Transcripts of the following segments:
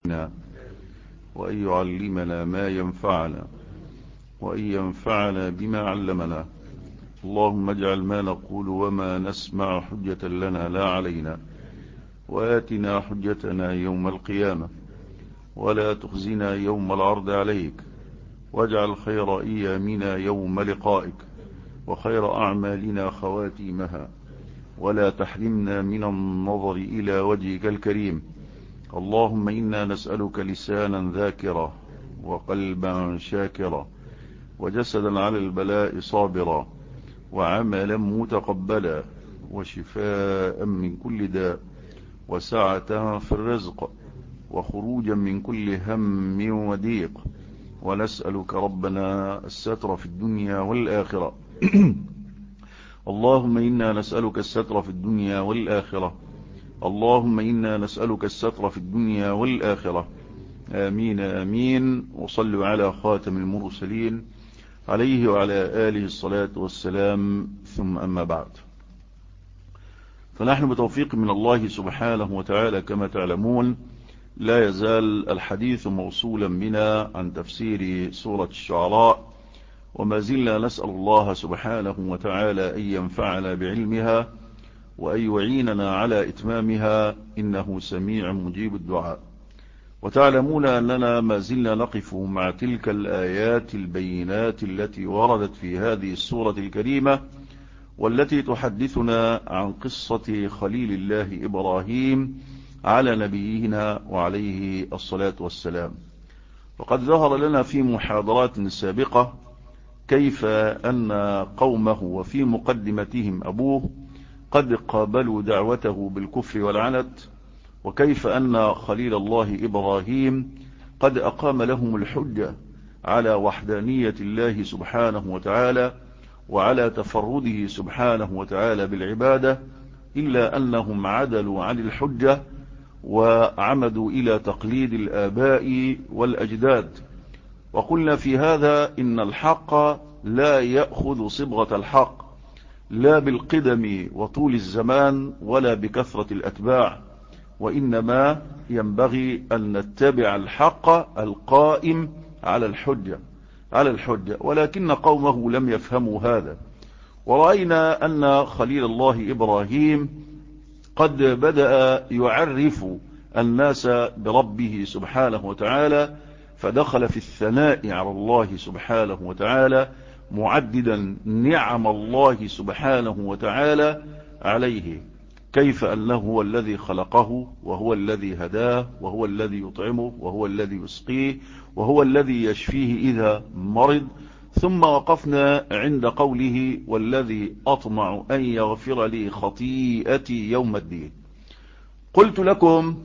وأن يعلمنا ما ينفعنا وأن ينفعنا بما علمنا اللهم اجعل ما نقول وما نسمع حجة لنا لا علينا وآتنا حجتنا يوم القيامة ولا تخزنا يوم العرض عليك واجعل خير ايامنا يوم لقائك وخير أعمالنا خواتيمها ولا تحرمنا من النظر إلى وجهك الكريم اللهم إنا نسألك لسانا ذاكرا وقلبا شاكرا وجسدا على البلاء صابرا وعملا متقبلا وشفاء من كل داء وسعة في الرزق وخروجا من كل هم وضيق ونسألك ربنا الستر في الدنيا والآخرة اللهم إنا نسألك الستر في الدنيا والآخرة اللهم إنا نسألك الستر في الدنيا والآخرة آمين آمين وصلوا على خاتم المرسلين عليه وعلى آله الصلاة والسلام ثم أما بعد فنحن بتوفيق من الله سبحانه وتعالى كما تعلمون لا يزال الحديث موصولا بنا عن تفسير سورة الشعراء وما زلنا نسأل الله سبحانه وتعالى أن ينفعنا بعلمها وأن يعيننا على إتمامها إنه سميع مجيب الدعاء وتعلمون أننا ما زلنا نقف مع تلك الآيات البينات التي وردت في هذه السورة الكريمة والتي تحدثنا عن قصة خليل الله إبراهيم على نبينا وعليه الصلاة والسلام وقد ظهر لنا في محاضرات سابقة كيف أن قومه وفي مقدمتهم أبوه قد قابلوا دعوته بالكفر والعنت وكيف أن خليل الله إبراهيم قد أقام لهم الحجة على وحدانية الله سبحانه وتعالى وعلى تفرده سبحانه وتعالى بالعبادة إلا أنهم عدلوا عن الحجة وعمدوا إلى تقليد الآباء والأجداد وقلنا في هذا إن الحق لا يأخذ صبغة الحق لا بالقدم وطول الزمان ولا بكثرة الأتباع وإنما ينبغي أن نتبع الحق القائم على الحجة على الحجة ولكن قومه لم يفهموا هذا ورأينا أن خليل الله إبراهيم قد بدأ يعرف الناس بربه سبحانه وتعالى فدخل في الثناء على الله سبحانه وتعالى معددا نعم الله سبحانه وتعالى عليه كيف أنه هو الذي خلقه وهو الذي هداه وهو الذي يطعمه وهو الذي يسقيه وهو الذي يشفيه إذا مرض ثم وقفنا عند قوله والذي أطمع أن يغفر لي خطيئتي يوم الدين قلت لكم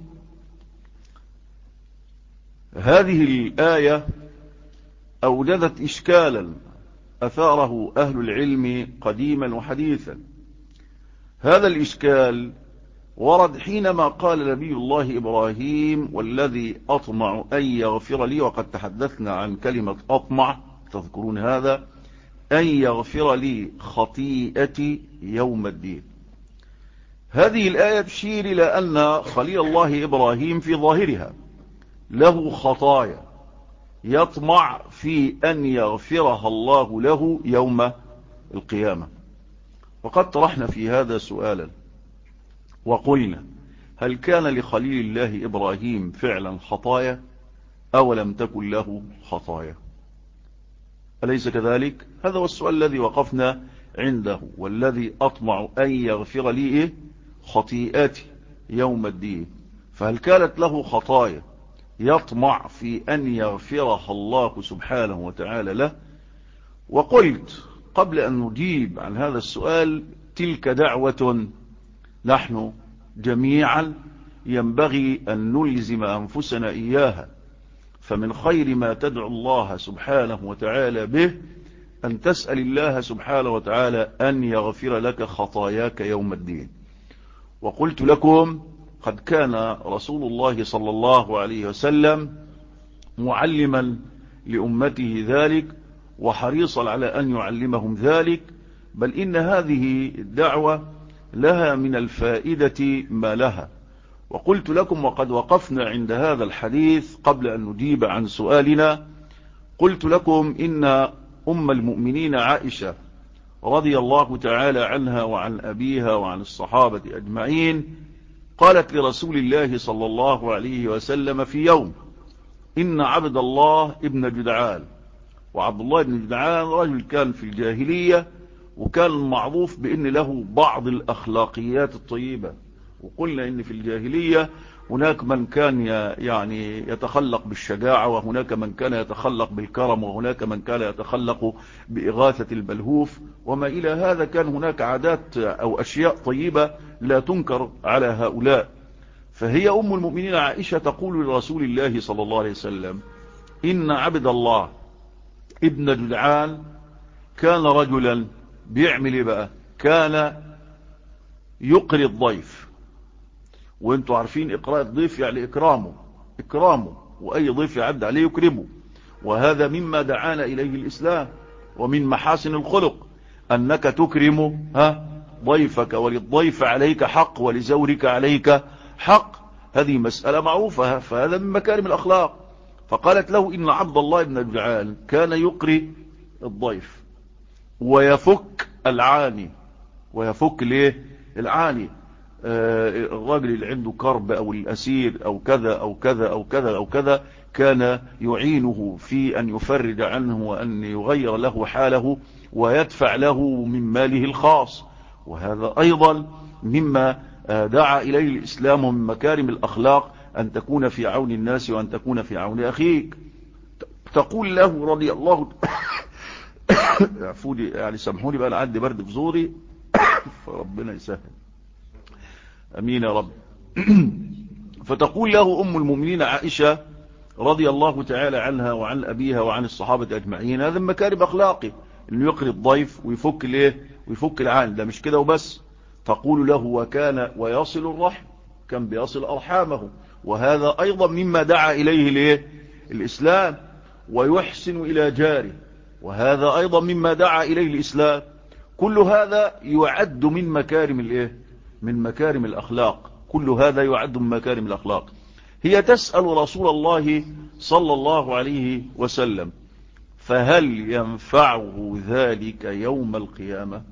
هذه الآية أوجدت إشكالا أثاره أهل العلم قديما وحديثا هذا الإشكال ورد حينما قال نبي الله إبراهيم والذي أطمع أن يغفر لي وقد تحدثنا عن كلمة أطمع تذكرون هذا أن يغفر لي خطيئتي يوم الدين هذه الآية تشير إلى أن خليل الله إبراهيم في ظاهرها له خطايا يطمع في أن يغفرها الله له يوم القيامة وقد طرحنا في هذا سؤالا وقلنا هل كان لخليل الله إبراهيم فعلا خطايا أو لم تكن له خطايا أليس كذلك هذا هو السؤال الذي وقفنا عنده والذي أطمع أن يغفر لي إيه؟ خطيئتي يوم الدين فهل كانت له خطايا يطمع في أن يغفرها الله سبحانه وتعالى له وقلت قبل أن نجيب عن هذا السؤال تلك دعوة نحن جميعا ينبغي أن نلزم أنفسنا إياها فمن خير ما تدعو الله سبحانه وتعالى به أن تسأل الله سبحانه وتعالى أن يغفر لك خطاياك يوم الدين وقلت لكم قد كان رسول الله صلى الله عليه وسلم معلما لأمته ذلك وحريصا على أن يعلمهم ذلك بل إن هذه الدعوة لها من الفائدة ما لها وقلت لكم وقد وقفنا عند هذا الحديث قبل أن نجيب عن سؤالنا قلت لكم إن أم المؤمنين عائشة رضي الله تعالى عنها وعن أبيها وعن الصحابة أجمعين قالت لرسول الله صلى الله عليه وسلم في يوم إن عبد الله ابن جدعان وعبد الله بن جدعان رجل كان في الجاهلية وكان معروف بأن له بعض الأخلاقيات الطيبة وقلنا إن في الجاهلية هناك من كان يعني يتخلق بالشجاعة وهناك من كان يتخلق بالكرم وهناك من كان يتخلق بإغاثة البلهوف وما إلى هذا كان هناك عادات أو أشياء طيبة لا تنكر على هؤلاء فهي أم المؤمنين عائشة تقول لرسول الله صلى الله عليه وسلم إن عبد الله ابن جدعان كان رجلا بيعمل ايه بقى كان يقري الضيف وانتوا عارفين اقراء الضيف يعني اكرامه اكرامه واي ضيف يعد عليه يكرمه وهذا مما دعانا اليه الاسلام ومن محاسن الخلق انك تكرم ها ضيفك وللضيف عليك حق ولزورك عليك حق هذه مسألة معروفة فهذا من مكارم الأخلاق فقالت له إن عبد الله بن الجعال كان يقري الضيف ويفك العاني ويفك ليه العاني آه الراجل اللي عنده كرب أو الأسير أو كذا أو كذا أو كذا أو كذا كان يعينه في أن يفرج عنه وأن يغير له حاله ويدفع له من ماله الخاص وهذا أيضا مما دعا إليه الإسلام من مكارم الأخلاق أن تكون في عون الناس وأن تكون في عون أخيك تقول له رضي الله عفوني يعني سامحوني بقى عندي برد في زوري فربنا يسهل أمين يا رب فتقول له أم المؤمنين عائشة رضي الله تعالى عنها وعن أبيها وعن الصحابة أجمعين هذا مكارم أخلاقي أنه يقري الضيف ويفك ليه ويفك العان ده مش كده وبس تقول له وكان ويصل الرحم كان بيصل أرحامه وهذا أيضا مما دعا إليه ليه الإسلام ويحسن إلى جاره وهذا أيضا مما دعا إليه الإسلام كل هذا يعد من مكارم الإيه من مكارم الأخلاق كل هذا يعد من مكارم الأخلاق هي تسأل رسول الله صلى الله عليه وسلم فهل ينفعه ذلك يوم القيامة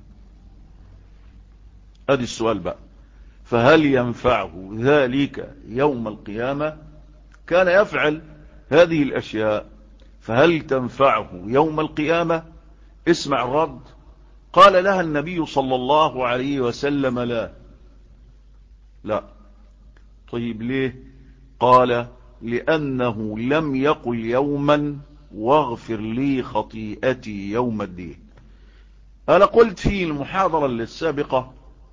ادي السؤال بقى فهل ينفعه ذلك يوم القيامة كان يفعل هذه الأشياء فهل تنفعه يوم القيامة اسمع الرد قال لها النبي صلى الله عليه وسلم لا لا طيب ليه قال لأنه لم يقل يوما واغفر لي خطيئتي يوم الدين أنا قلت في المحاضرة السابقة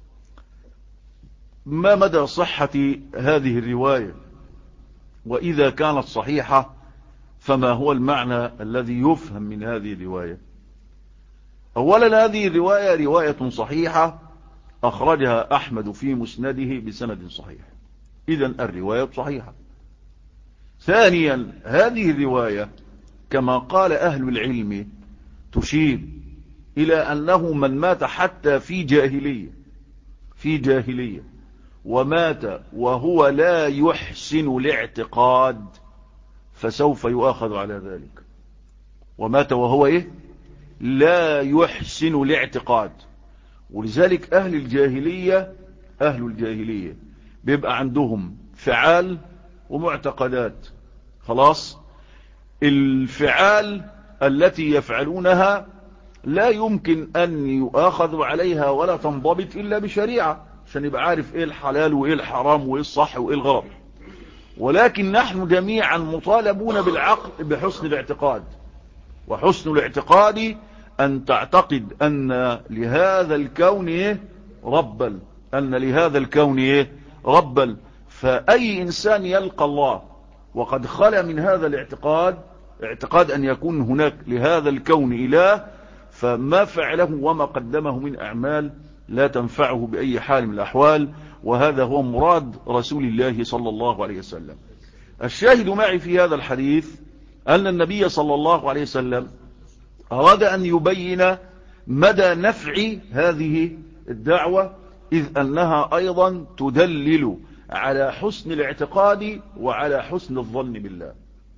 ما مدى صحة هذه الرواية وإذا كانت صحيحة فما هو المعنى الذي يفهم من هذه الرواية أولا هذه الرواية رواية صحيحة أخرجها أحمد في مسنده بسند صحيح إذا الرواية صحيحة ثانيا هذه الرواية كما قال أهل العلم تشير إلى أنه من مات حتى في جاهلية في جاهلية ومات وهو لا يحسن الاعتقاد فسوف يؤاخذ على ذلك ومات وهو ايه لا يحسن الاعتقاد ولذلك اهل الجاهلية اهل الجاهلية بيبقى عندهم فعال ومعتقدات خلاص الفعال التي يفعلونها لا يمكن ان يؤاخذ عليها ولا تنضبط الا بشريعة عشان يبقى عارف ايه الحلال وايه الحرام وايه الصح وايه الغلط ولكن نحن جميعا مطالبون بالعقل بحسن الاعتقاد وحسن الاعتقاد ان تعتقد ان لهذا الكون ايه ربا ان لهذا الكون ايه ربا فاي انسان يلقى الله وقد خلى من هذا الاعتقاد اعتقاد ان يكون هناك لهذا الكون اله فما فعله وما قدمه من اعمال لا تنفعه بأي حال من الأحوال وهذا هو مراد رسول الله صلى الله عليه وسلم الشاهد معي في هذا الحديث أن النبي صلى الله عليه وسلم أراد أن يبين مدى نفع هذه الدعوة إذ أنها أيضا تدلل على حسن الاعتقاد وعلى حسن الظن بالله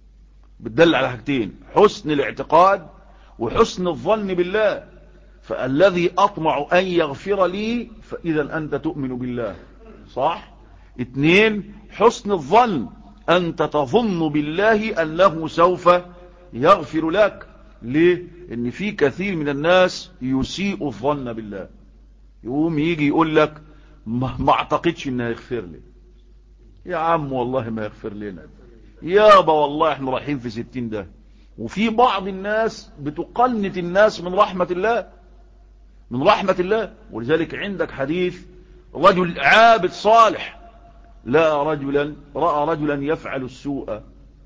بتدل على حاجتين حسن الاعتقاد وحسن الظن بالله فالذي أطمع أن يغفر لي فإذا أنت تؤمن بالله صح اتنين حسن الظن أنت تظن بالله أنه سوف يغفر لك ليه ان في كثير من الناس يسيء الظن بالله يقوم يجي يقول لك ما اعتقدش انه يغفر لي يا عم والله ما يغفر لنا يابا والله احنا رايحين في ستين ده وفي بعض الناس بتقنت الناس من رحمة الله من رحمة الله ولذلك عندك حديث رجل عابد صالح لا رجلا رأى رجلا يفعل السوء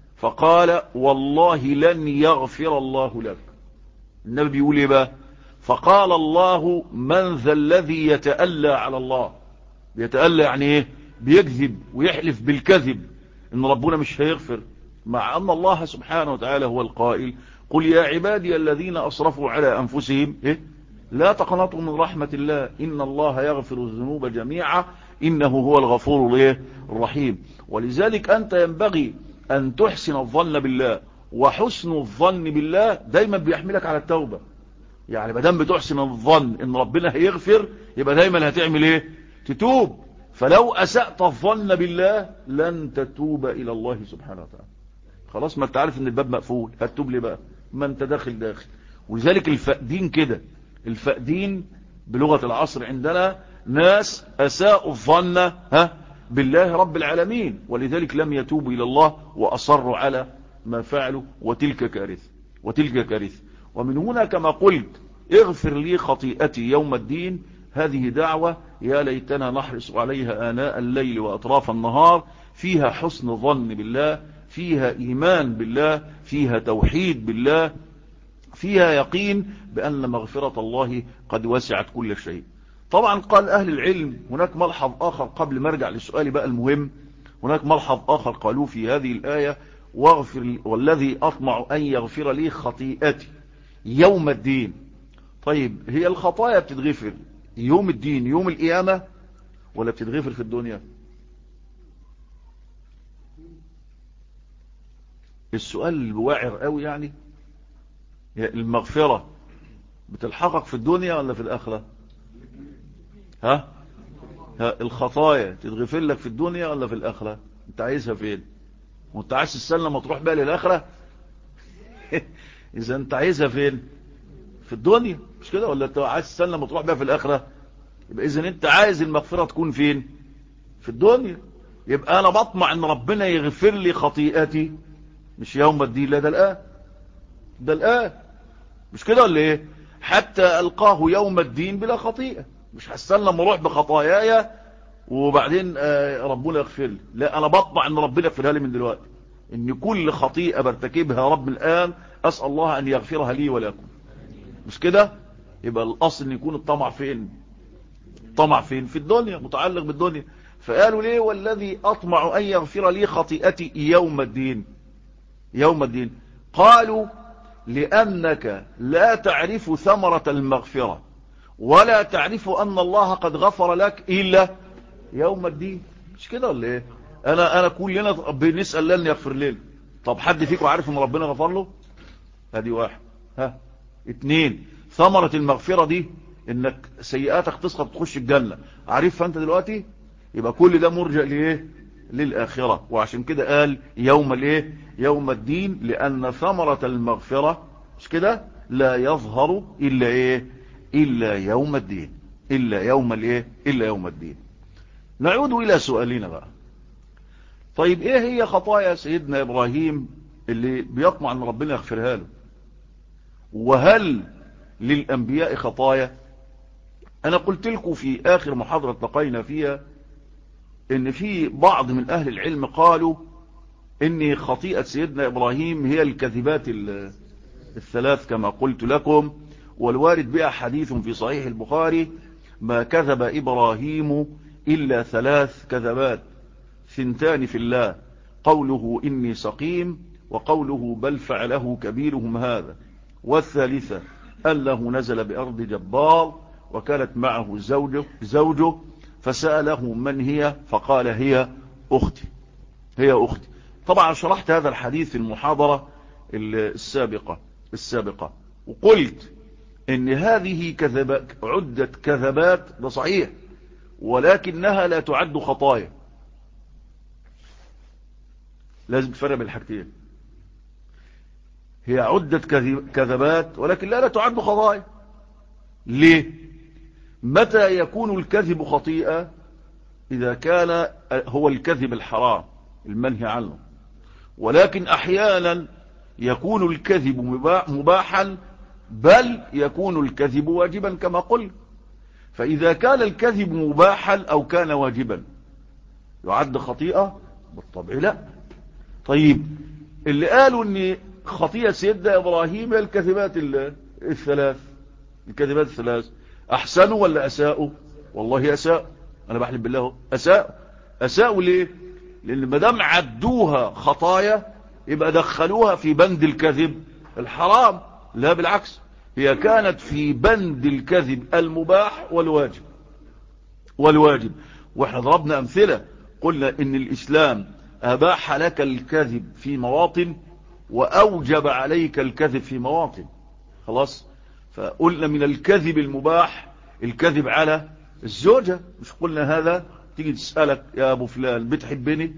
فقال والله لن يغفر الله لك النبي بيقول ايه بقى فقال الله من ذا الذي يتألى على الله يتألى يعني ايه بيكذب ويحلف بالكذب ان ربنا مش هيغفر مع ان الله سبحانه وتعالى هو القائل قل يا عبادي الذين اصرفوا على انفسهم إيه؟ لا تقنطوا من رحمة الله ان الله يغفر الذنوب جميعا انه هو الغفور الايه الرحيم ولذلك انت ينبغي ان تحسن الظن بالله وحسن الظن بالله دايما بيحملك على التوبة يعني مدام بتحسن الظن ان ربنا هيغفر يبقى دايما هتعمل ايه تتوب فلو اسأت الظن بالله لن تتوب الى الله سبحانه وتعالى خلاص ما انت عارف ان الباب مقفول هتتوب ليه بقى ما انت داخل داخل ولذلك الفقدين كده الفقدين بلغة العصر عندنا ناس اساءوا الظن ها بالله رب العالمين ولذلك لم يتوبوا الى الله واصروا على ما فعلوا وتلك كارثة وتلك كارثة ومن هنا كما قلت اغفر لي خطيئتي يوم الدين هذه دعوة يا ليتنا نحرص عليها آناء الليل وأطراف النهار فيها حسن ظن بالله فيها إيمان بالله فيها توحيد بالله فيها يقين بأن مغفرة الله قد وسعت كل شيء طبعا قال أهل العلم هناك ملحظ آخر قبل ما ارجع للسؤال بقى المهم هناك ملحظ آخر قالوا في هذه الآية واغفر والذي أطمع أن يغفر لي خطيئتي يوم الدين طيب هي الخطايا بتتغفر يوم الدين يوم القيامة ولا بتتغفر في الدنيا السؤال الواعر قوي يعني المغفرة بتلحقك في الدنيا ولا في الآخرة ها, ها الخطايا تتغفر لك في الدنيا ولا في الآخرة انت عايزها فين وانت عايز تستنى لما تروح بقى للآخرة اذا انت عايزها فين في الدنيا مش كده ولا انت عايز تستنى لما تروح بقى في الآخرة يبقى اذا انت عايز المغفرة تكون فين في الدنيا يبقى انا بطمع ان ربنا يغفر لي خطيئتي مش يوم الدين لا ده الآن ده الآن مش كده ولا ايه حتى ألقاه يوم الدين بلا خطيئة مش هستنى لما اروح بخطاياي وبعدين ربنا يغفر لي لا انا بطمع ان ربنا يغفرها لي من دلوقتي ان كل خطيئة برتكبها رب الآن اسأل الله ان يغفرها لي ولكم مش كده يبقى الاصل ان يكون الطمع فين الطمع فين في الدنيا متعلق بالدنيا فقالوا ليه والذي اطمع ان يغفر لي خطيئتي يوم الدين يوم الدين قالوا لأنك لا تعرف ثمرة المغفرة ولا تعرف أن الله قد غفر لك إلا يوم الدين مش كده ولا إيه أنا, أنا كلنا بنسأل لن يغفر لنا طب حد فيكم عارف أن ربنا غفر له هذه واحد ها اتنين ثمرة المغفرة دي انك سيئاتك تسقط تخش الجنة عارفها انت دلوقتي يبقى كل ده مرجع لإيه للآخرة وعشان كده قال يوم الايه يوم الدين لأن ثمرة المغفرة مش كده لا يظهر إلا ايه إلا يوم الدين إلا يوم الايه إلا يوم الدين نعود إلى سؤالنا بقى طيب ايه هي خطايا سيدنا إبراهيم اللي بيطمع ان ربنا يغفرها له وهل للأنبياء خطايا أنا قلت لكم في آخر محاضرة التقينا فيها ان في بعض من اهل العلم قالوا ان خطيئة سيدنا ابراهيم هي الكذبات الثلاث كما قلت لكم والوارد بها حديث في صحيح البخاري ما كذب ابراهيم الا ثلاث كذبات ثنتان في الله قوله اني سقيم وقوله بل فعله كبيرهم هذا والثالثة انه نزل بارض جبار وكانت معه زوجه, زوجه فسأله من هي فقال هي أختي هي أختي طبعا شرحت هذا الحديث في المحاضرة السابقة السابقة وقلت ان هذه كذبات عدة كذبات ده صحيح ولكنها لا تعد خطايا لازم تفرق بين الحاجتين هي عدة كذبات ولكن لا لا تعد خطايا ليه متى يكون الكذب خطيئة إذا كان هو الكذب الحرام المنهي عنه ولكن أحيانا يكون الكذب مباحا بل يكون الكذب واجبا كما قل فإذا كان الكذب مباحا أو كان واجبا يعد خطيئة بالطبع لا طيب اللي قالوا ان خطيئة سيدنا إبراهيم هي الكذبات الثلاث الكذبات الثلاث أحسنوا ولا أساءوا والله أساء أنا بحلف بالله أساء أساءوا ليه لأن مدام عدوها خطايا يبقى دخلوها في بند الكذب الحرام لا بالعكس هي كانت في بند الكذب المباح والواجب والواجب واحنا ضربنا أمثلة قلنا إن الإسلام أباح لك الكذب في مواطن وأوجب عليك الكذب في مواطن خلاص فقلنا من الكذب المباح الكذب على الزوجة مش قلنا هذا تيجي تسألك يا أبو فلان بتحبني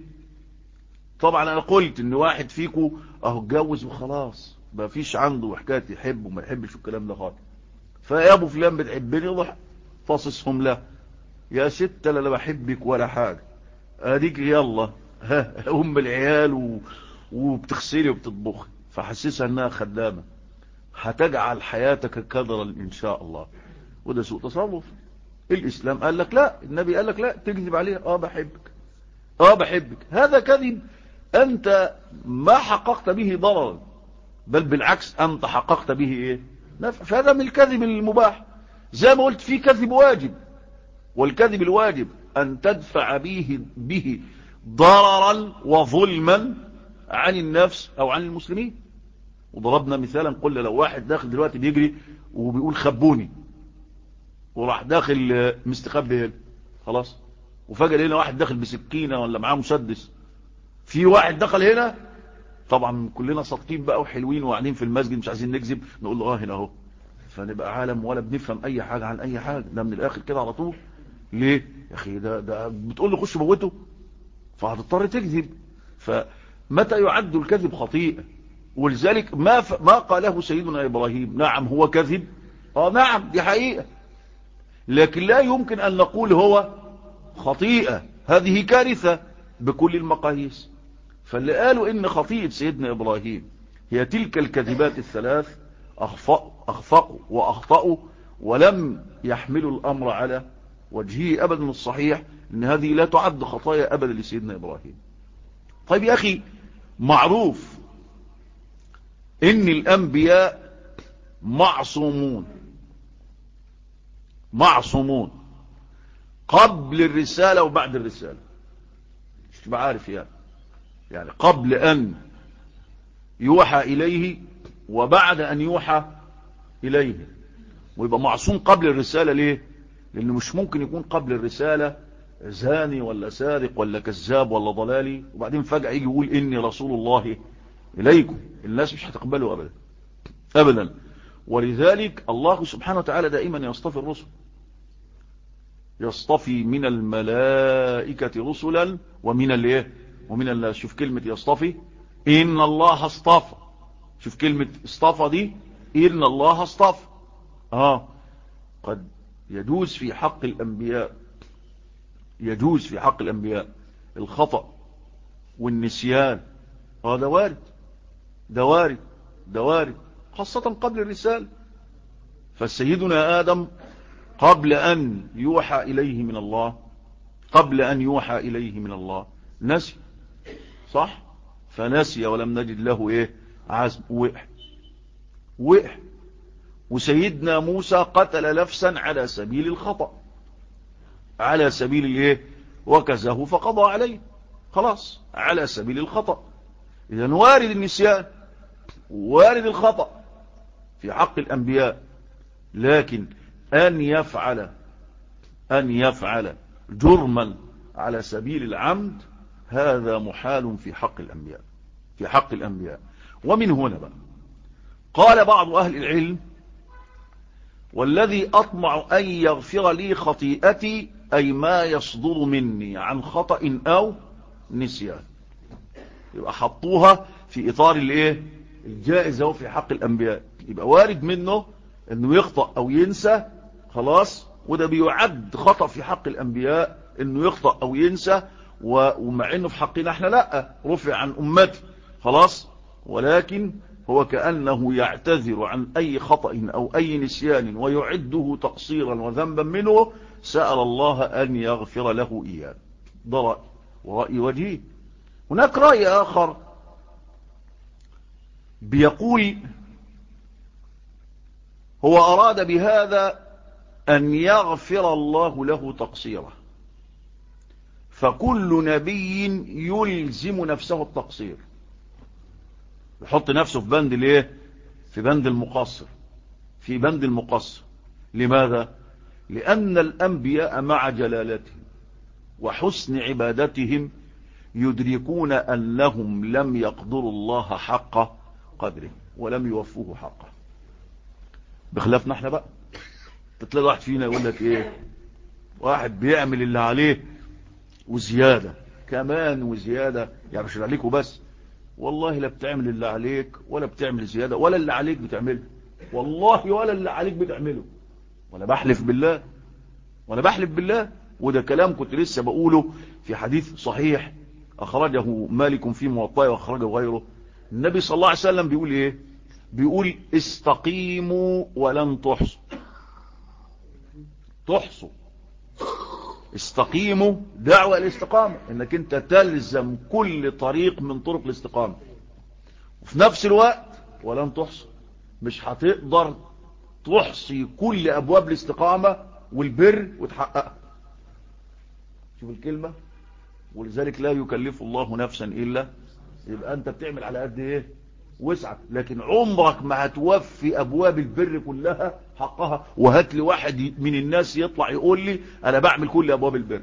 طبعا أنا قلت إن واحد فيكو أهو اتجوز وخلاص ما فيش عنده حكاية يحب وما يحبش الكلام ده خالص فيا أبو فلان بتحبني روح فاصصهم له يا ست لا بحبك ولا حاجة اديك يلا ها ام العيال و... وبتغسلي وبتطبخي فحسسها انها خدامة هتجعل حياتك كدرا ان شاء الله وده سوء تصرف الاسلام قال لك لا النبي قال لك لا تكذب عليها اه بحبك اه بحبك هذا كذب انت ما حققت به ضررا بل بالعكس انت حققت به ايه نفع فهذا من الكذب المباح زي ما قلت في كذب واجب والكذب الواجب ان تدفع به به ضررا وظلما عن النفس او عن المسلمين وضربنا مثالا قلنا لو واحد داخل دلوقتي بيجري وبيقول خبوني وراح داخل مستخبي هنا خلاص وفجأة لقينا واحد داخل بسكينة ولا معاه مسدس في واحد دخل هنا طبعا كلنا صادقين بقى وحلوين وقاعدين في المسجد مش عايزين نكذب نقول له اه هنا اهو فنبقى عالم ولا بنفهم اي حاجة عن اي حاجة ده من الاخر كده على طول ليه يا اخي ده, ده بتقول له خش موته فهتضطر تكذب فمتى يعد الكذب خطيئة ولذلك ما ف... ما قاله سيدنا ابراهيم نعم هو كذب اه نعم دي حقيقة لكن لا يمكن ان نقول هو خطيئة هذه كارثة بكل المقاييس فاللي قالوا ان خطيئة سيدنا ابراهيم هي تلك الكذبات الثلاث اخفأوا, أخفأوا واخطأوا ولم يحملوا الامر على وجهه ابدا الصحيح ان هذه لا تعد خطايا ابدا لسيدنا ابراهيم طيب يا اخي معروف ان الانبياء معصومون معصومون قبل الرسالة وبعد الرسالة مش تبقى عارف يعني يعني قبل ان يوحى اليه وبعد ان يوحى اليه ويبقى معصوم قبل الرسالة ليه لانه مش ممكن يكون قبل الرسالة زاني ولا سارق ولا كذاب ولا ضلالي وبعدين فجأة يجي يقول اني رسول الله اليكم الناس مش هتقبله ابدا ابدا ولذلك الله سبحانه وتعالى دائما يصطفي الرسل يصطفي من الملائكة رسلا ومن الايه ومن الله شوف كلمة يصطفي ان الله اصطفى شوف كلمة اصطفى دي ان الله اصطفى اه قد يجوز في حق الانبياء يجوز في حق الانبياء الخطأ والنسيان اه ده وارد ده وارد ده وارد خاصة قبل الرسالة فسيدنا آدم قبل أن يوحى إليه من الله قبل أن يوحى إليه من الله نسي صح فنسي ولم نجد له إيه عزم وقع وقع وسيدنا موسى قتل نفسا على سبيل الخطأ على سبيل الايه وكزه فقضى عليه خلاص على سبيل الخطأ اذا وارد النسيان وارد الخطأ في حق الانبياء لكن ان يفعل ان يفعل جرما على سبيل العمد هذا محال في حق الأنبياء في حق الأنبياء ومن هنا بقى قال بعض أهل العلم والذي أطمع أن يغفر لي خطيئتي أي ما يصدر مني عن خطأ أو نسيان يبقى حطوها في إطار الايه الجائزة في حق الأنبياء يبقى وارد منه أنه يخطأ أو ينسى خلاص وده بيعد خطأ في حق الأنبياء أنه يخطأ أو ينسى ومع أنه في حقنا احنا لا رفع عن أمتي خلاص ولكن هو كأنه يعتذر عن أي خطأ أو أي نسيان ويعده تقصيرا وذنبا منه سأل الله أن يغفر له إياه ده رأي ورأي وجيه هناك رأي آخر بيقول هو أراد بهذا أن يغفر الله له تقصيره فكل نبي يلزم نفسه التقصير يحط نفسه في بند الايه في بند المقصر في بند المقصر لماذا لأن الأنبياء مع جلالتهم وحسن عبادتهم يدركون أنهم لم يقدروا الله حق قدره ولم يوفوه حقه بخلافنا احنا بقى تتلاقي واحد فينا يقول لك ايه واحد بيعمل اللي عليه وزيادة كمان وزيادة يعني مش اللي عليك وبس والله لا بتعمل اللي عليك ولا بتعمل زيادة ولا اللي عليك بتعمله والله ولا اللي عليك بتعمله ولا بحلف بالله ولا بحلف بالله وده كلام كنت لسه بقوله في حديث صحيح أخرجه مالك في موطاه وأخرجه غيره النبي صلى الله عليه وسلم بيقول إيه بيقول استقيموا ولن تحصوا تحصوا استقيموا دعوة الاستقامة انك انت تلزم كل طريق من طرق الاستقامة وفي نفس الوقت ولن تحصي مش هتقدر تحصي كل ابواب الاستقامة والبر وتحققها شوف الكلمة ولذلك لا يكلف الله نفسا الا يبقى انت بتعمل على قد ايه وسعك لكن عمرك ما هتوفي ابواب البر كلها حقها وهات لي واحد من الناس يطلع يقول لي انا بعمل كل ابواب البر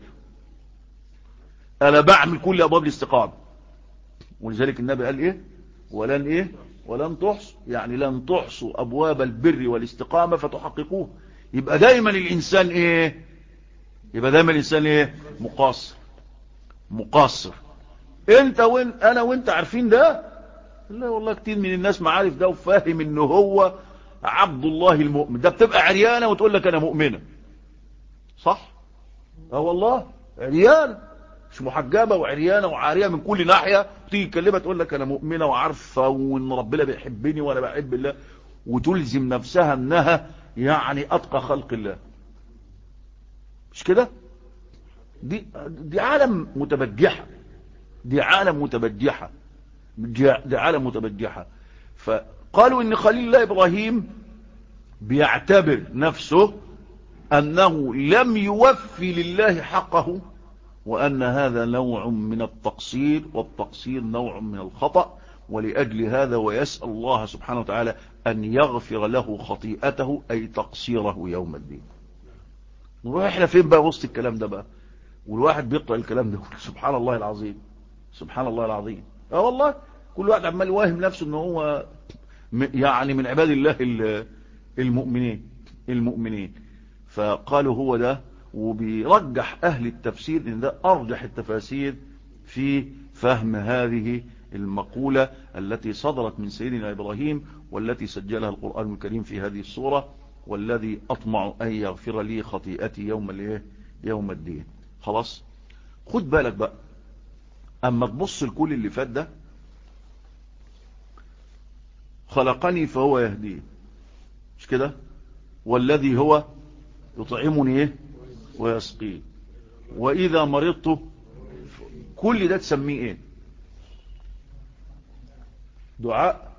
انا بعمل كل ابواب الاستقامه ولذلك النبي قال ايه ولن ايه ولن تحصوا يعني لن تحصوا ابواب البر والاستقامه فتحققوها يبقى دايما الانسان ايه يبقى دايما الانسان ايه مقصر مقصر انت وين انا وانت عارفين ده لا والله كتير من الناس معارف ده وفاهم ان هو عبد الله المؤمن ده بتبقى عريانة وتقول لك انا مؤمنة صح اه والله عريانة مش محجبة وعريانة وعارية من كل ناحية تيجي تكلمها تقول لك انا مؤمنة وعارفة وان ربنا بيحبني وانا بحب الله وتلزم نفسها انها يعني اتقى خلق الله مش كده دي, دي عالم متبجحة دي عالم متبجحة دي عالم متبجحة فقالوا ان خليل الله ابراهيم بيعتبر نفسه انه لم يوفي لله حقه وان هذا نوع من التقصير والتقصير نوع من الخطأ ولأجل هذا ويسأل الله سبحانه وتعالى أن يغفر له خطيئته أي تقصيره يوم الدين نروح احنا فين بقى وسط الكلام ده بقى والواحد بيقرأ الكلام ده سبحان الله العظيم سبحان الله العظيم اه والله كل واحد عمال يواهم نفسه ان هو يعني من عباد الله المؤمنين المؤمنين فقالوا هو ده وبيرجح اهل التفسير ان ده ارجح التفاسير في فهم هذه المقولة التي صدرت من سيدنا ابراهيم والتي سجلها القرآن الكريم في هذه الصورة والذي اطمع ان يغفر لي خطيئتي يوم الايه يوم الدين خلاص خد بالك بقى اما تبص لكل اللي فات ده خلقني فهو يهدين مش كده والذي هو يطعمني ايه ويسقين واذا مرضت كل ده تسميه ايه دعاء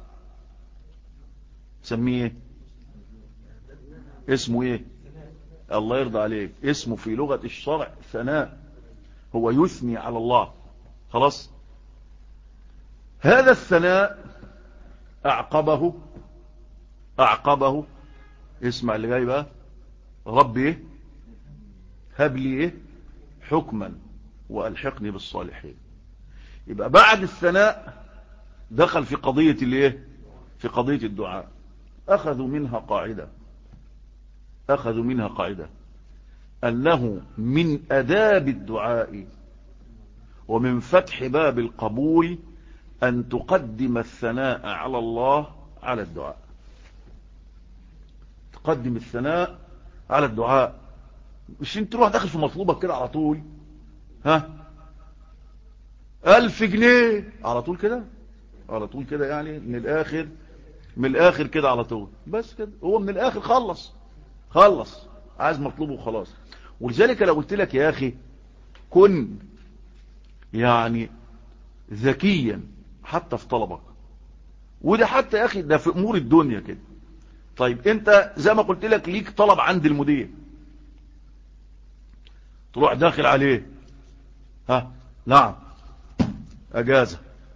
تسميه ايه اسمه ايه الله يرضى عليك اسمه في لغة الشرع ثناء هو يثني على الله خلاص هذا الثناء اعقبه اعقبه اسمع اللي جاي بقى ربي ايه هب لي ايه حكما وألحقني بالصالحين يبقى بعد الثناء دخل في قضية الايه في قضية الدعاء أخذوا منها قاعدة أخذوا منها قاعدة أنه من أداب الدعاء ومن فتح باب القبول أن تقدم الثناء على الله على الدعاء تقدم الثناء على الدعاء مش انت تروح داخل في مطلوبك كده على طول ها ألف جنيه على طول كده على طول كده يعني من الآخر من الآخر كده على طول بس كده هو من الآخر خلص خلص عايز مطلوبه وخلاص ولذلك لو قلت لك يا أخي كن يعني ذكيا حتى في طلبك وده حتى يا أخي ده في أمور الدنيا كده طيب انت زي ما قلت لك ليك طلب عند المدير تروح داخل عليه ها نعم اجازة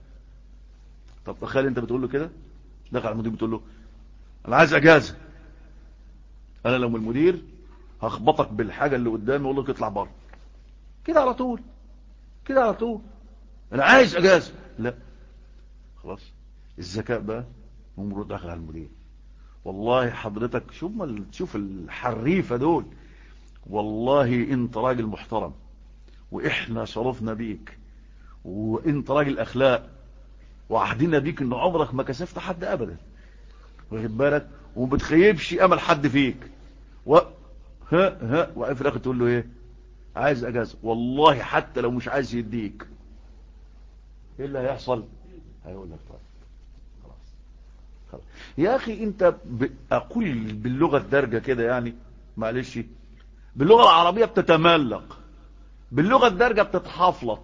طب تخيل انت بتقول له كده داخل على المدير بتقول له انا عايز اجازة انا لو المدير هخبطك بالحاجة اللي قدامي واقول لك اطلع بره كده على طول كده على طول انا عايز اجازة لا خلاص الذكاء بقى نمر داخل على المدير والله حضرتك شوف ما تشوف الحريفة دول والله انت راجل محترم واحنا شرفنا بيك وانت راجل اخلاق وعهدنا بيك ان عمرك ما كسفت حد ابدا واخد بالك وما بتخيبش امل حد فيك و ها ها وفي الاخر تقول له ايه عايز اجازه والله حتى لو مش عايز يديك ايه اللي هيحصل هيقول لك طيب خلاص خلاص يا اخي انت ب... اقول باللغه الدارجه كده يعني معلش باللغه العربيه بتتملق باللغه الدارجه بتتحفلط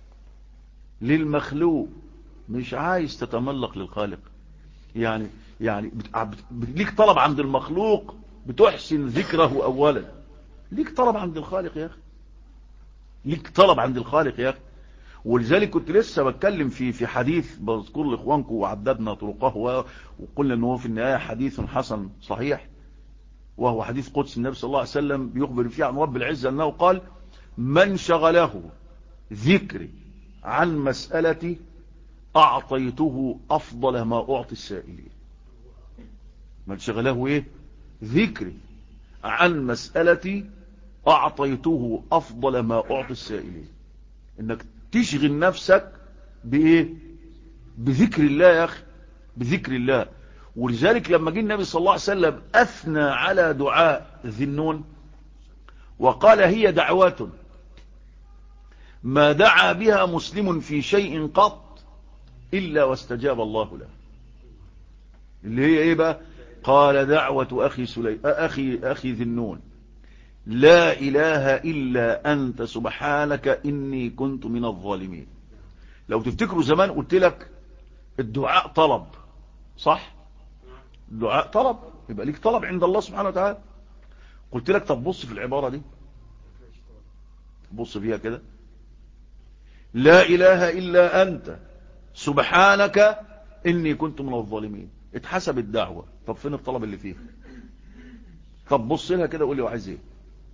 للمخلوق مش عايز تتملق للخالق يعني يعني ليك طلب عند المخلوق بتحسن ذكره اولا ليك طلب عند الخالق يا اخي ليك طلب عند الخالق يا اخي ولذلك كنت لسه بتكلم في في حديث بذكر لاخوانكم وعددنا طرقه وقلنا ان هو في النهايه حديث حسن صحيح وهو حديث قدس النبي صلى الله عليه وسلم بيخبر فيه عن رب العزه انه قال من شغله ذكري عن مسألتي أعطيته أفضل ما أعطي السائلين من شغله إيه ذكري عن مسألتي أعطيته أفضل ما أعطي السائلين إنك تشغل نفسك بإيه بذكر الله يا أخي بذكر الله ولذلك لما جه النبي صلى الله عليه وسلم أثنى على دعاء ذي النون وقال هي دعوات ما دعا بها مسلم في شيء قط إلا واستجاب الله له اللي هي إيه بقى قال دعوة أخي, سلي... أخي, أخي ذي النون لا إله إلا أنت سبحانك إني كنت من الظالمين لو تفتكروا زمان قلت لك الدعاء طلب صح الدعاء طلب يبقى ليك طلب عند الله سبحانه وتعالى قلت لك طب بص في العبارة دي بص فيها كده لا إله إلا أنت سبحانك إني كنت من الظالمين اتحسب الدعوة طب فين الطلب اللي فيها طب بص لها كده وقول لي وعايز ايه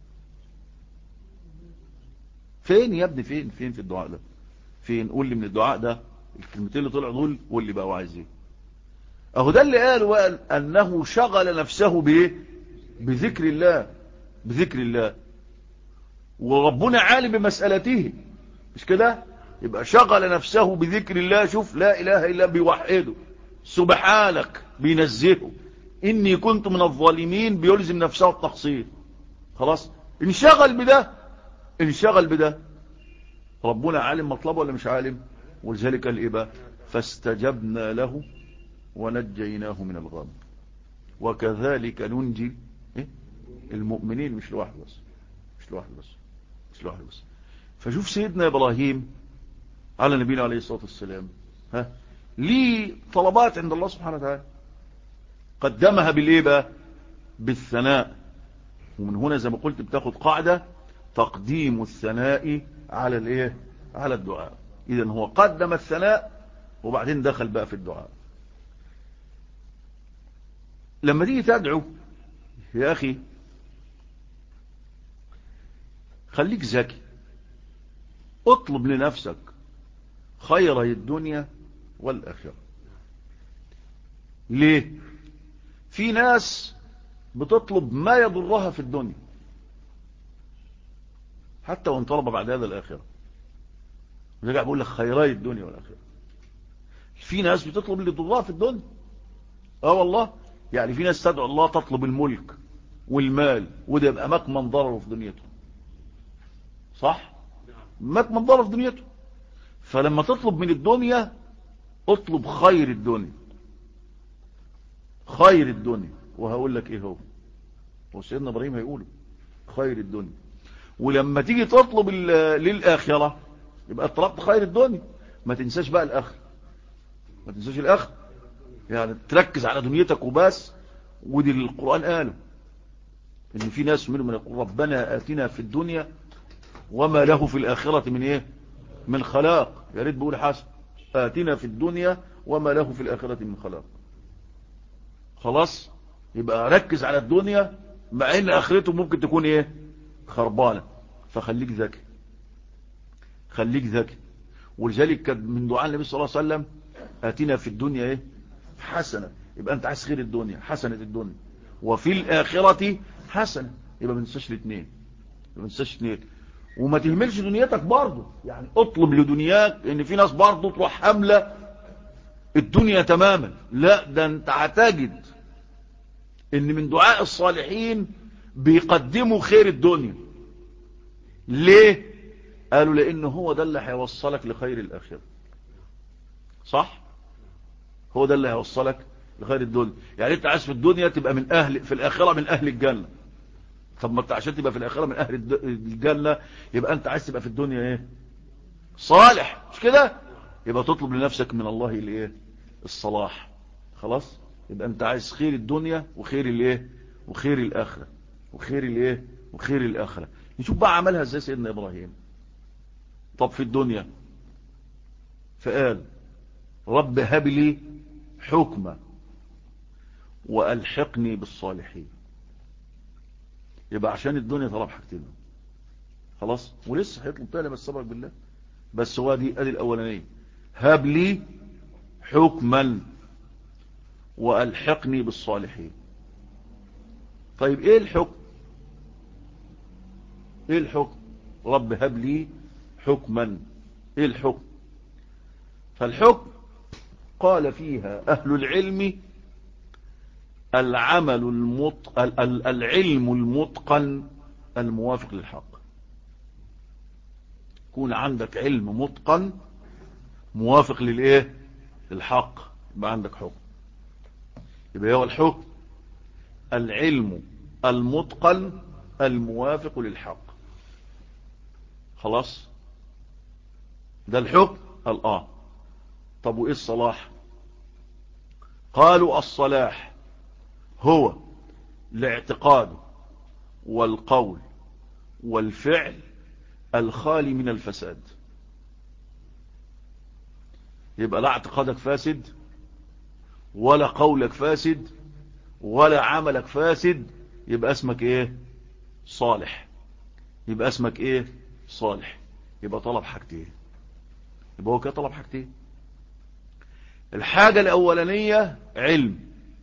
فين يا ابني فين فين في الدعاء ده فين قول لي من الدعاء ده الكلمتين اللي طلعوا دول قول لي بقى وعايز ايه اهو ده اللي قال وقال انه شغل نفسه بايه بذكر الله بذكر الله وربنا عالم بمسألته مش كده يبقى شغل نفسه بذكر الله شوف لا اله الا بيوحده سبحانك بينزهه اني كنت من الظالمين بيلزم نفسه التقصير خلاص انشغل بده انشغل بده ربنا عالم مطلبه ولا مش عالم ولذلك قال ايه بقى فاستجبنا له ونجيناه من الغم وكذلك ننجي إيه؟ المؤمنين مش لوحده بس مش لوحده بس مش لوحده بس فشوف سيدنا ابراهيم على نبينا عليه الصلاه والسلام ها ليه طلبات عند الله سبحانه وتعالى قدمها بالايه بقى بالثناء ومن هنا زي ما قلت بتاخد قاعده تقديم الثناء على الايه على الدعاء اذا هو قدم الثناء وبعدين دخل بقى في الدعاء لما تيجي تدعو يا اخي خليك ذكي اطلب لنفسك خير الدنيا والآخرة ليه في ناس بتطلب ما يضرها في الدنيا حتى وان طلب بعد هذا الآخرة رجع بقول لك خيراي الدنيا والآخرة في ناس بتطلب اللي يضرها في الدنيا اه والله يعني في ناس تدعو الله تطلب الملك والمال وده يبقى مكمن ضرره في دنيته صح مكمن ضرره في دنيته فلما تطلب من الدنيا اطلب خير الدنيا خير الدنيا وهقول لك ايه هو وسيدنا ابراهيم هيقوله خير الدنيا ولما تيجي تطلب للآخرة يبقى طلبت خير الدنيا ما تنساش بقى الآخر ما تنساش الآخر يعني تركز على دنيتك وبس ودي القرآن قاله ان في ناس منهم يقول ربنا آتنا في الدنيا وما له في الآخرة من ايه من خلاق يا ريت بقول حسن آتنا في الدنيا وما له في الآخرة من خلاق خلاص يبقى ركز على الدنيا مع ان اخرته ممكن تكون ايه خربانة فخليك ذكي خليك ذكي ولذلك كان من دعاء النبي صلى الله عليه وسلم آتنا في الدنيا ايه حسنة يبقى انت عايز خير الدنيا حسنة الدنيا وفي الآخرة حسنة يبقى ما تنساش الاثنين ما تنساش الاثنين وما تهملش دنيتك برضه يعني اطلب لدنياك ان في ناس برضه تروح حامله الدنيا تماما لا ده انت هتجد ان من دعاء الصالحين بيقدموا خير الدنيا ليه قالوا لان هو ده اللي هيوصلك لخير الاخره صح هو ده اللي هيوصلك لخير الدنيا يعني انت عايز في الدنيا تبقى من اهل في الاخره من اهل الجنه طب ما انت عشان تبقى في الاخره من اهل الجنه يبقى انت عايز تبقى في الدنيا ايه صالح مش كده يبقى تطلب لنفسك من الله الايه الصلاح خلاص يبقى انت عايز خير الدنيا وخير الايه وخير الاخره وخير الايه وخير الاخره نشوف بقى عملها ازاي سيدنا ابراهيم طب في الدنيا فقال رب هب لي حكمة والحقني بالصالحين يبقى عشان الدنيا طلب حاجتين خلاص ولسه هيطلب تاني بس صبرك بالله بس هو دي ادي الاولانيه هب لي حكما والحقني بالصالحين طيب ايه الحكم ايه الحكم رب هب لي حكما ايه الحكم فالحكم قال فيها اهل العلم العمل المط... العلم المتقن الموافق للحق يكون عندك علم متقن موافق للايه للحق يبقى عندك حكم يبقى هو الحكم العلم المتقن الموافق للحق خلاص ده الحكم الآن طب وإيه الصلاح قالوا الصلاح هو الاعتقاد والقول والفعل الخالي من الفساد يبقى لا اعتقادك فاسد ولا قولك فاسد ولا عملك فاسد يبقى اسمك ايه صالح يبقى اسمك ايه صالح يبقى طلب حاجتين يبقى هو كده طلب حاجتين الحاجة الاولانية علم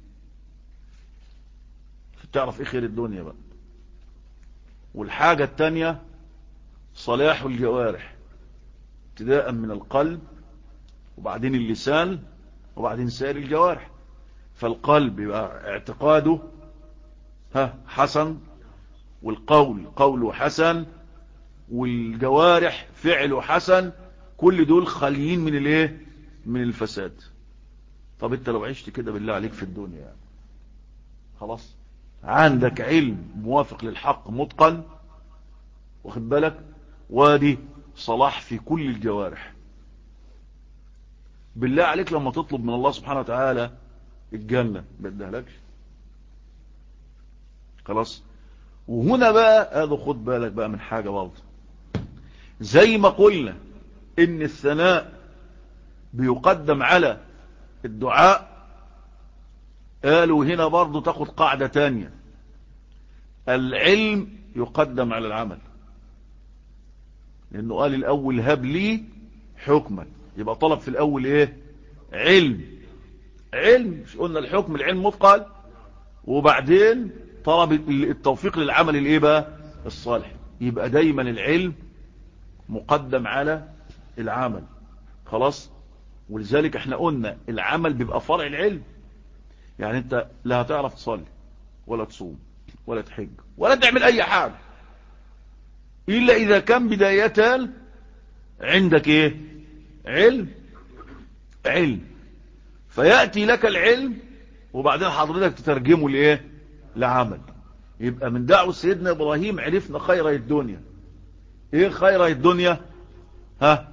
تعرف ايه خير الدنيا بقى والحاجة التانية صلاح الجوارح ابتداء من القلب وبعدين اللسان وبعدين سائر الجوارح فالقلب يبقى اعتقاده ها حسن والقول قوله حسن والجوارح فعله حسن كل دول خاليين من الايه من الفساد طب انت لو عشت كده بالله عليك في الدنيا يعني. خلاص عندك علم موافق للحق متقن واخد بالك وادي صلاح في كل الجوارح بالله عليك لما تطلب من الله سبحانه وتعالى الجنة بدهلكش خلاص وهنا بقى هذا خد بالك بقى من حاجة برضه زي ما قلنا ان الثناء بيقدم على الدعاء قالوا هنا برضه تاخد قاعدة تانية العلم يقدم على العمل لانه قال الاول هب لي حكما يبقى طلب في الاول ايه علم علم مش قلنا الحكم العلم مثقل وبعدين طلب التوفيق للعمل الايه بقى الصالح يبقى دايما العلم مقدم على العمل خلاص ولذلك احنا قلنا العمل بيبقى فرع العلم يعني انت لا هتعرف تصلي ولا تصوم ولا تحج ولا تعمل اي حاجة الا اذا كان بداية عندك ايه علم علم فيأتي لك العلم وبعدين حضرتك تترجمه لايه لعمل يبقى من دعوة سيدنا ابراهيم عرفنا خير الدنيا ايه خير الدنيا ها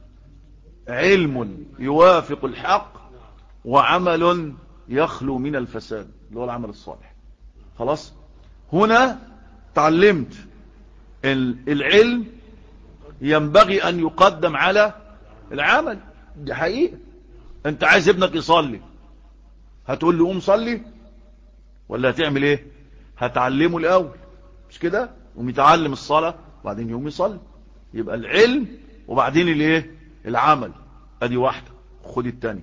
علم يوافق الحق وعمل يخلو من الفساد اللي هو العمل الصالح خلاص هنا تعلمت العلم ينبغي ان يقدم على العمل دي حقيقة انت عايز ابنك يصلي هتقول له قوم صلي ولا هتعمل ايه هتعلمه الاول مش كده قوم يتعلم الصلاة وبعدين يقوم يصلي يبقى العلم وبعدين الايه العمل ادي واحدة خد التاني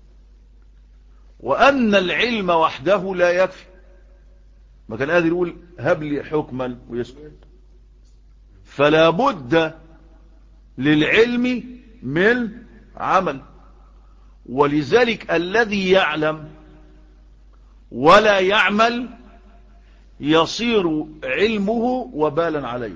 وان العلم وحده لا يكفي ما كان قادر يقول هب لي حكما ويسكت فلا بد للعلم من عمل ولذلك الذي يعلم ولا يعمل يصير علمه وبالا عليه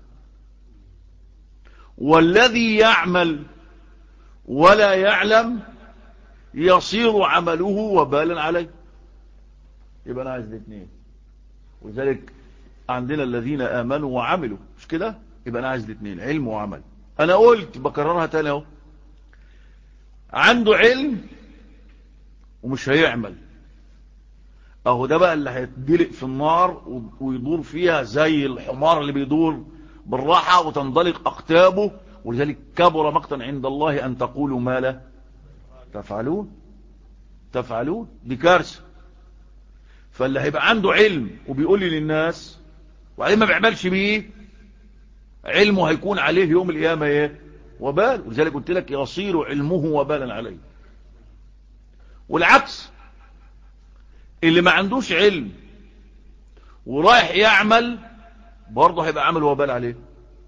والذي يعمل ولا يعلم يصير عمله وبالا عليه يبقى انا عايز الاثنين ولذلك عندنا الذين امنوا وعملوا مش كده يبقى انا عايز الاثنين علم وعمل انا قلت بكررها تاني اهو عنده علم ومش هيعمل اهو ده بقى اللي هيتدلق في النار ويدور فيها زي الحمار اللي بيدور بالراحة وتنضلق اقتابه ولذلك كبر مقتا عند الله ان تقولوا ما لا تفعلون تفعلون دي كارثة فاللي هيبقى عنده علم وبيقول لي للناس وبعدين ما بيعملش بيه علمه هيكون عليه يوم القيامة ايه وبال ولذلك قلت لك يصير علمه وبالا عليه والعكس اللي ما عندوش علم ورايح يعمل برضه هيبقى عمل وبال عليه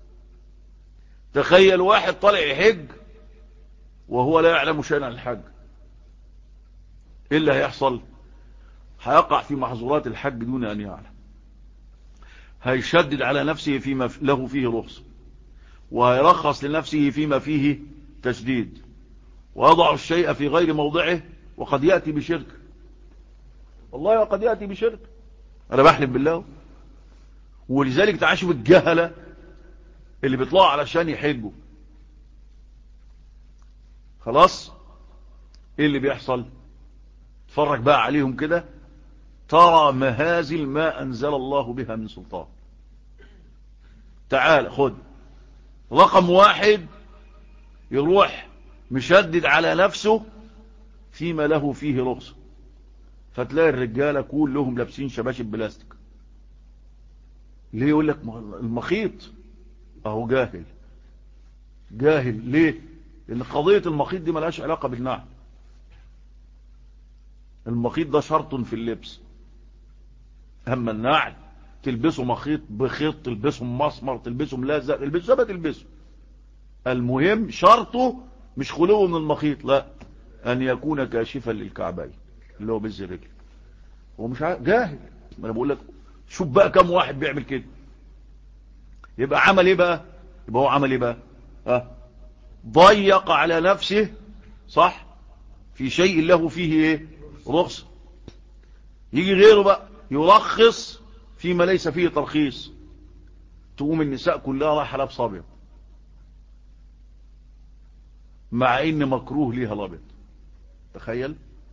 تخيل واحد طالع يحج وهو لا يعلم شيئا عن الحج ايه اللي هيحصل هيقع في محظورات الحج دون ان يعلم هيشدد على نفسه فيما له فيه رخص ويرخص لنفسه فيما فيه تشديد ويضع الشيء في غير موضعه وقد يأتي بشرك والله وقد يأتي بشرك أنا بحلف بالله ولذلك تعاشوا الجهلة اللي بيطلعوا علشان يحجوا خلاص ايه اللي بيحصل تفرج بقى عليهم كده ترى مهازل ما أنزل الله بها من سلطان تعال خد رقم واحد يروح مشدد على نفسه فيما له فيه رخصة فتلاقي الرجالة كلهم لابسين شباشب بلاستيك ليه يقول لك المخيط اهو جاهل جاهل ليه لان قضية المخيط دي ملهاش علاقة بالنعم المخيط ده شرط في اللبس اما النعل تلبسه مخيط بخيط تلبسه مسمر تلبسه ملزق تلبسه ما تلبسه المهم شرطه مش خلوه من المخيط لا ان يكون كاشفا للكعبين اللي هو بز الرجل هو مش جاهل ما انا بقول لك شوف بقى كم واحد بيعمل كده يبقى عمل ايه بقى يبقى هو عمل ايه بقى ها ضيق على نفسه صح في شيء له فيه ايه رخص يجي غيره بقى يرخص فيما ليس فيه ترخيص تقوم النساء كلها رايحه لابسه ابيض مع ان مكروه ليها الابيض تخيل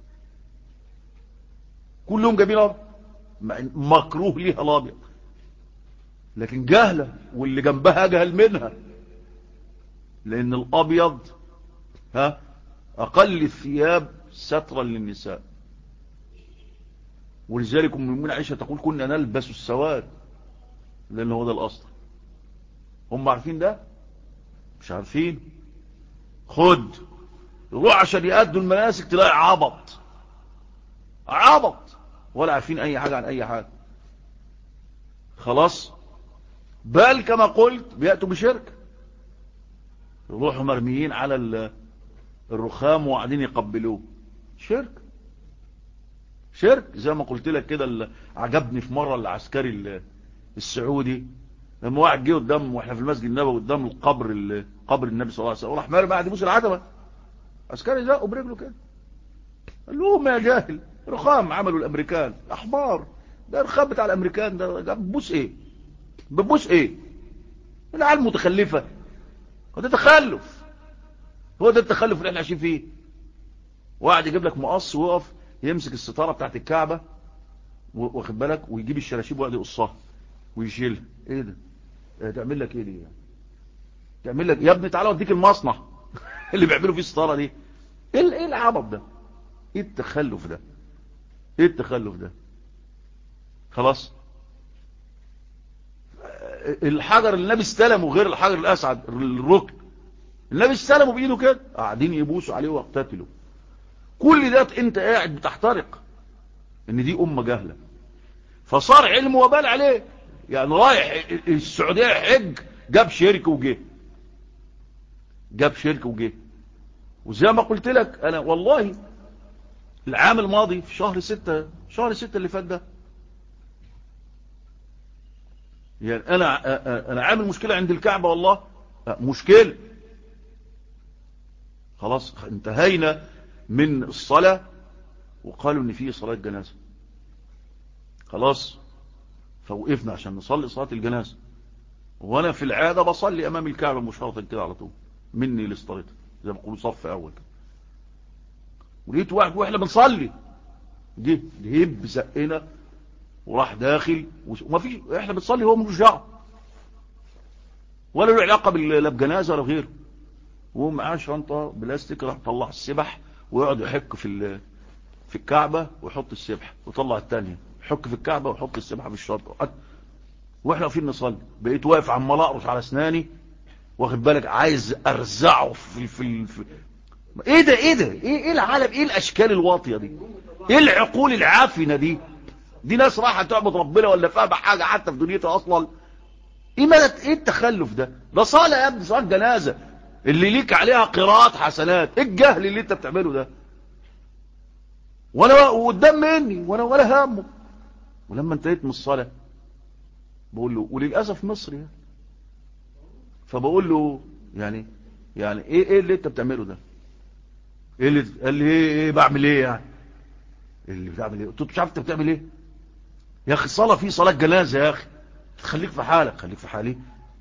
كلهم جايبين ابيض مكروه ليها الابيض لكن جهلة واللي جنبها اجهل منها لان الابيض ها اقل الثياب سترا للنساء ولذلك ام المؤمنين عائشه تقول كنا نلبس السواد لان هو ده الاصل هم عارفين ده مش عارفين خد يروح عشان يأدوا المناسك تلاقي عبط عبط ولا عارفين اي حاجة عن اي حاجة خلاص بل كما قلت بيأتوا بشركة يروحوا مرميين على الرخام وقاعدين يقبلوه شرك شرك زي ما قلت لك كده عجبني في مرة العسكري السعودي لما واحد جه قدام واحنا في المسجد النبوي قدام القبر قبر النبي صلى الله عليه وسلم وراح مرمي قاعد يبوس العتبه عسكري زقه برجله كده قال لهم يا جاهل رخام عملوا الامريكان احمار ده الرخام بتاع الامريكان ده بتبوس ايه بتبوس ايه العيال متخلفه هو ده تخلف هو ده التخلف اللي احنا عايشين فيه واحد يجيب لك مقص ويقف يمسك الستاره بتاعت الكعبه واخد بالك ويجيب الشراشيب ويقعد يقصها ويشيلها ايه ده اه تعمل لك ايه دي يعني تعمل لك يا ابني تعالى اوديك المصنع اللي بيعملوا فيه الستاره دي ايه ايه العبط ده ايه التخلف ده ايه التخلف ده خلاص الحجر اللي النبي استلمه غير الحجر الاسعد الركن النبي استلمه بايده كده قاعدين يبوسوا عليه ويقتتلوا كل ده انت قاعد بتحترق ان دي امه جهله فصار علم وبال عليه يعني رايح السعوديه حج جاب شركه وجه جاب شركه وجه وزي ما قلت لك انا والله العام الماضي في شهر ستة شهر ستة اللي فات ده يعني انا انا عامل مشكلة عند الكعبة والله مشكلة خلاص انتهينا من الصلاة وقالوا ان فيه صلاة جنازة خلاص فوقفنا عشان نصلي صلاة الجنازة وانا في العادة بصلي امام الكعبة مشارطا كده على طول مني لسطرتها زي ما بيقولوا صف اول ولقيت واحد واحنا بنصلي جه هب زقنا وراح داخل وما فيش احنا بنصلي هو ملوش دعوه ولا له علاقه لا بجنازه ولا غيره وهو معاه شنطه بلاستيك راح طلع السبح ويقعد يحك في في الكعبه ويحط السبح وطلع الثانيه يحك في الكعبه ويحط السبحه في الشنطه واحنا واقفين نصلي بقيت واقف عمال اقرص على اسناني واخد بالك عايز ارزعه في في, في ايه ده ايه ده ايه, إيه العالم ايه الاشكال الواطيه دي ايه العقول العافنه دي دي ناس رايحه تعبد ربنا ولا فاهمه حاجه حتى في دنيتها اصلا ايه مالت ايه التخلف ده ده صلاه يا ابني صلاه جنازه اللي ليك عليها قراءات حسنات ايه الجهل اللي انت بتعمله ده وانا قدام مني وانا ولا همه ولما انتهيت من الصلاه بقول له وللاسف مصري يعني فبقول له يعني يعني ايه ايه اللي انت بتعمله ده ايه اللي قال لي ايه, إيه بعمل ايه يعني اللي بتعمل ايه قلت له مش عارف انت بتعمل ايه يا اخي الصلاه في صلاه جنازه يا اخي خليك في حالك خليك في حالي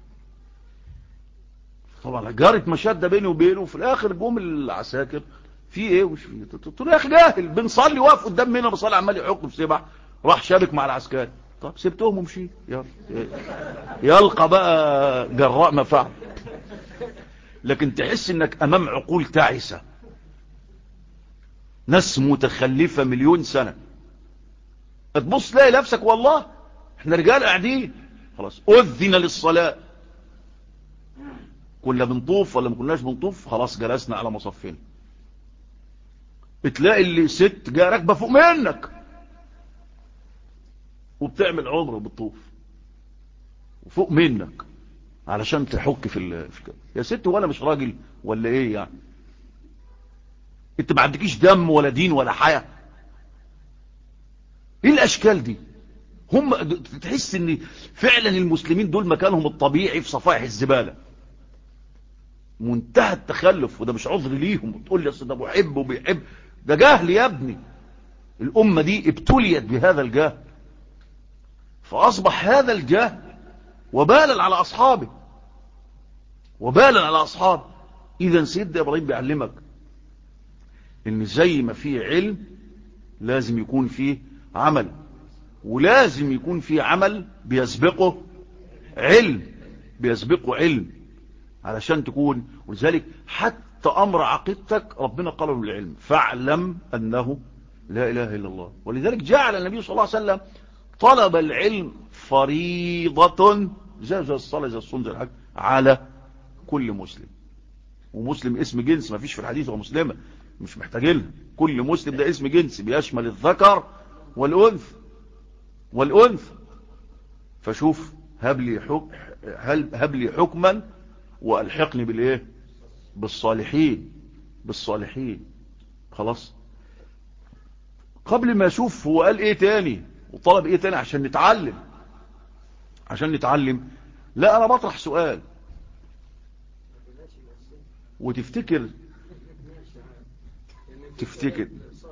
طبعا جارت مشاده بيني وبينه وفي الاخر جم العساكر في ايه ومش في قلت له يا اخي جاهل بنصلي واقف قدام مننا بصلي عمال يحك في سبع راح شابك مع العسكري طب سبتهم ومشيت يلا يلقى بقى جراء ما فعل لكن تحس انك امام عقول تعسه ناس متخلفة مليون سنة تبص تلاقي نفسك والله احنا رجال قاعدين خلاص اذن للصلاة كنا بنطوف ولا ما كناش بنطوف خلاص جلسنا على مصفين بتلاقي اللي ست جاء راكبه فوق منك وبتعمل عمره بالطوف وفوق منك علشان تحك في ال... يا ست ولا مش راجل ولا ايه يعني انت ما عندكيش دم ولا دين ولا حياة ايه الاشكال دي هم تحس ان فعلا المسلمين دول مكانهم الطبيعي في صفائح الزبالة منتهى التخلف وده مش عذر ليهم تقول لي اصل ده محب وبيحب ده جهل يا ابني الامة دي ابتليت بهذا الجهل فاصبح هذا الجهل وبالا على اصحابه وبالا على اصحابه اذا سيدنا ابراهيم بيعلمك ان زي ما فيه علم لازم يكون فيه عمل ولازم يكون فيه عمل بيسبقه علم بيسبقه علم علشان تكون ولذلك حتى امر عقيدتك ربنا قاله بالعلم فاعلم انه لا اله الا الله ولذلك جعل النبي صلى الله عليه وسلم طلب العلم فريضة زي زي الصلاة زي الصوم زي الحج على كل مسلم ومسلم اسم جنس ما فيش في الحديث ومسلمة مش محتاجينها كل مسلم ده اسم جنس بيشمل الذكر والأنثى والأنثى فشوف هب لي حكم هب لي حكما والحقني بالايه بالصالحين بالصالحين خلاص قبل ما اشوف هو قال ايه تاني وطلب ايه تاني عشان نتعلم عشان نتعلم لا انا بطرح سؤال وتفتكر تفتكر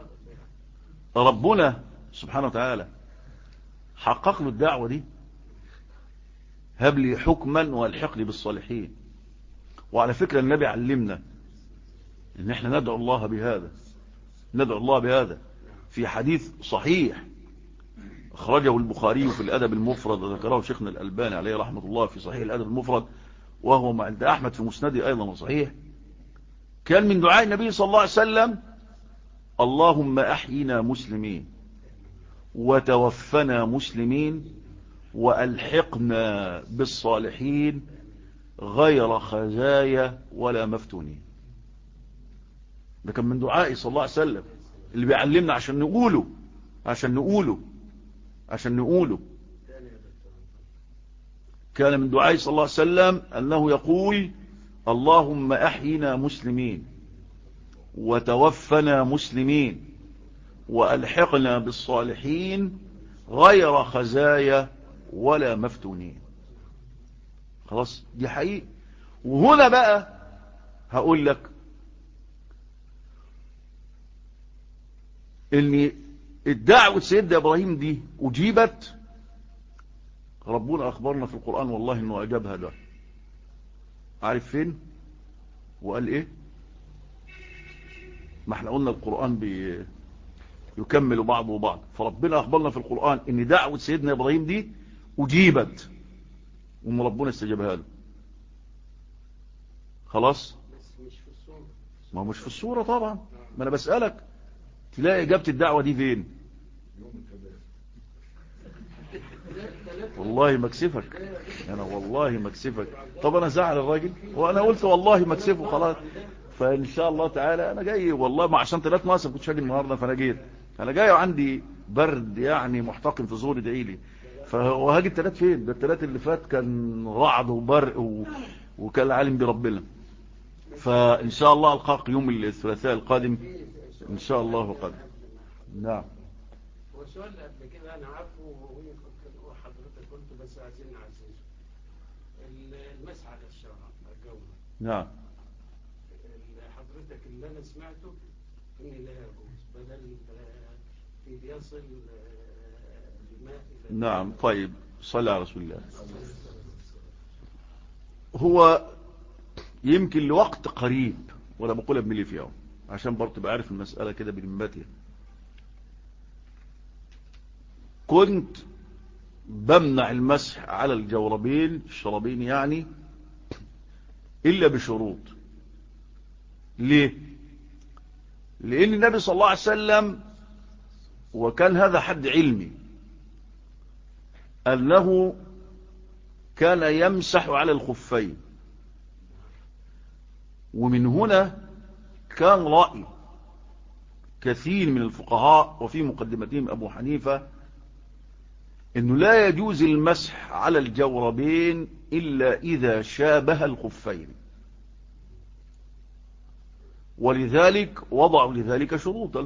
ربنا سبحانه وتعالى حقق له الدعوة دي هب لي حكما والحقني بالصالحين وعلى فكرة النبي علمنا ان احنا ندعو الله بهذا ندعو الله بهذا في حديث صحيح اخرجه البخاري في الادب المفرد وذكره شيخنا الالباني عليه رحمة الله في صحيح الادب المفرد وهو عند احمد في مسنده ايضا صحيح كان من دعاء النبي صلى الله عليه وسلم اللهم احينا مسلمين وتوفنا مسلمين وألحقنا بالصالحين غير خزايا ولا مفتونين ده كان من دعائي صلى الله عليه وسلم اللي بيعلمنا عشان نقوله عشان نقوله عشان نقوله كان من دعائي صلى الله عليه وسلم أنه يقول اللهم أحينا مسلمين وتوفنا مسلمين وألحقنا بالصالحين غير خزايا ولا مفتونين خلاص دي حقيقة وهنا بقى هقول لك ان الدعوة سيدنا ابراهيم دي اجيبت ربنا اخبرنا في القرآن والله انه اجابها ده عارف فين وقال ايه ما احنا قلنا القرآن بي يكمل بعضه بعض فربنا اخبرنا في القرآن ان دعوة سيدنا ابراهيم دي اجيبت وان ربنا استجابها له خلاص ما هو مش في الصورة طبعا ما انا بسألك تلاقي اجابة الدعوة دي فين والله مكسفك انا والله مكسفك طب انا زعل الراجل وانا قلت والله مكسفه خلاص فان شاء الله تعالى انا جاي والله ما عشان ثلاث ناقص كنت شاجي النهارده فانا جيت انا جاي وعندي برد يعني محتقن في زوري ادعي لي فهاجي الثلاث فين ده الثلاث اللي فات كان رعد وبرق و... وكان العالم بربنا فان شاء الله القاك يوم الثلاثاء القادم ان شاء الله قادم نعم هو سؤال قبل كده انا عارفه وحضرتك قلت بس عايزين نعززه المسح على الشرع الجوله نعم حضرتك اللي انا سمعته ان لا يجوز بدل في يصل الماء الى نعم طيب صلى على رسول الله هو يمكن لوقت قريب ولا بقولها بملي في يوم عشان برضه تبقى عارف المسألة كده بلمباتها كنت بمنع المسح على الجوربين الشرابين يعني إلا بشروط ليه لأن النبي صلى الله عليه وسلم وكان هذا حد علمي أنه كان يمسح على الخفين ومن هنا كان رأي كثير من الفقهاء وفي مقدمتهم أبو حنيفة أنه لا يجوز المسح على الجوربين إلا إذا شابه الخفين ولذلك وضعوا لذلك شروطا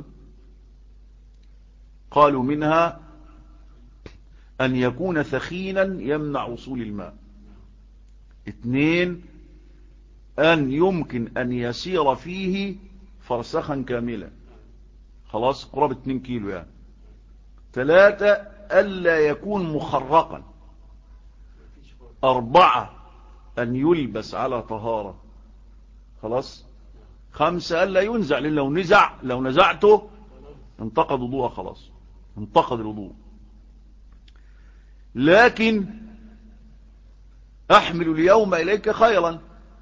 قالوا منها أن يكون ثخينا يمنع وصول الماء اثنين أن يمكن أن يسير فيه فرسخا كاملا خلاص قرب 2 كيلو يعني ثلاثة ألا يكون مخرقا أربعة أن يلبس على طهارة خلاص خمسة ألا ينزع لأن لو نزع لو نزعته انتقد وضوء خلاص انتقد الوضوء لكن أحمل اليوم إليك خيرا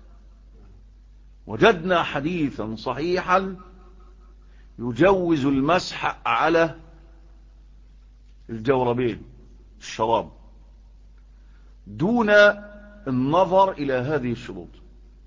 وجدنا حديثا صحيحا يجوز المسح على الجوربين الشراب دون النظر إلى هذه الشروط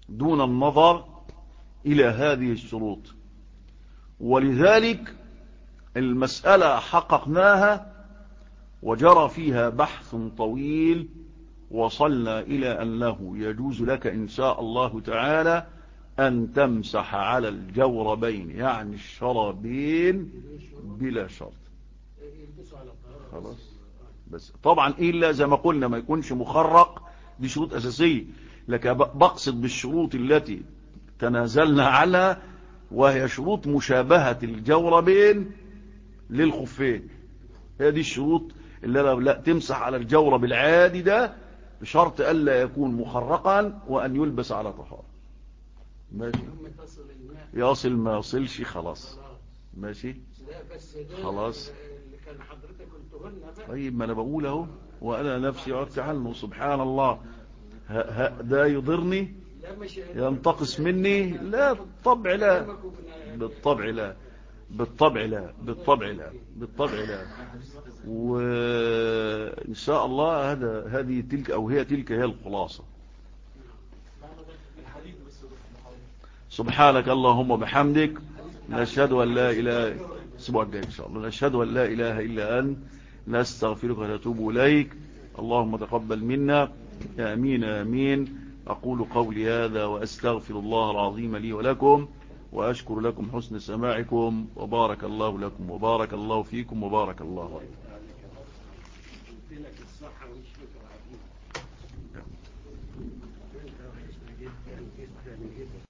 دون النظر إلى هذه الشروط ولذلك المسألة حققناها وجرى فيها بحث طويل وصلنا إلى أنه يجوز لك إن شاء الله تعالى أن تمسح على الجوربين يعني الشرابين بلا شرط يلبسوا على الطهارة خلاص. بس. بس طبعا إلا زي ما قلنا ما يكونش مخرق دي شروط أساسية لك ب- بقصد بالشروط التي تنازلنا عنها وهي شروط مشابهة الجوربين للخفين هي دي الشروط اللي لا, لا تمسح على الجورب العادي ده بشرط ألا يكون مخرقا وأن يلبس على طهارة ماشي يوم تصل الماء يصل ما يصلش خلاص خلاص ماشي لا بس ده خلاص. اللي كان حضرتك قلته لنا بقى طيب ما انا بقول اهو وانا نفسي عدت عنه سبحان الله ه- ه- ده يضرني لا مش ينتقص مني لا بالطبع لا بالطبع لا بالطبع لا بالطبع لا بالطبع لا وإن شاء الله هذا هذه تلك أو هي تلك هي الخلاصة سبحانك اللهم وبحمدك نشهد أن لا إله الأسبوع الجاي إن شاء الله نشهد أن لا إله إلا أنت نستغفرك ونتوب إليك اللهم تقبل منا آمين آمين أقول قولي هذا وأستغفر الله العظيم لي ولكم وأشكر لكم حسن سماعكم وبارك الله لكم وبارك الله فيكم وبارك الله عليكم قلت لك الصحة والشكر عظيم انت وحشنا جدا جدا جدا